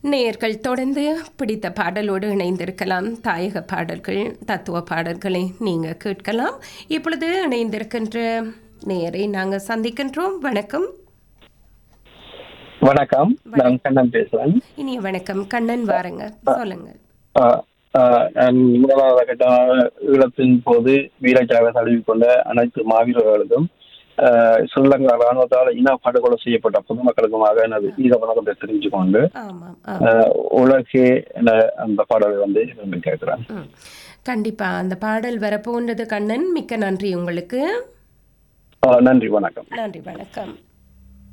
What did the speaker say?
நேயர்கள் தொடர்ந்து பிடித்த பாடலோடு இணைந்திருக்கலாம் தாயக பாடல்கள் தத்துவ பாடல்களை நீங்கள் கேட்கலாம் இப்பொழுது இணைந்திருக்கின்ற நேயரை நாங்கள் சந்திக்கின்றோம் வணக்கம் வணக்கம் நான் கண்ணன் பேசுறேன் இனிய வணக்கம் கண்ணன் வாருங்க சொல்லுங்க ஆஹ் ஆஹ் நான் முதலாவது கட்ட ஈழத்தின் போது வீரச்சாக தழுவிக்கொண்ட அனைத்து மாவீரர்களுக்கும் ஆஹ் ஸ்ரீலங்கா ராணுவத்தால் இன படுகொலை செய்யப்பட்ட பொதுமக்களுக்குமாக எனது ஈர வணக்கத்தை தெரிவித்து கொண்டு ஆமாம் ஆமாம் ஆஹ் உலகே என அந்த பாடலை வந்து விரும்பி கேட்கிறேன் ம். கண்டிப்பா அந்த பாடல் வரப்போன்றது கண்ணன் மிக்க நன்றி உங்களுக்கு ஆஹ் நன்றி வணக்கம் நன்றி வணக்கம்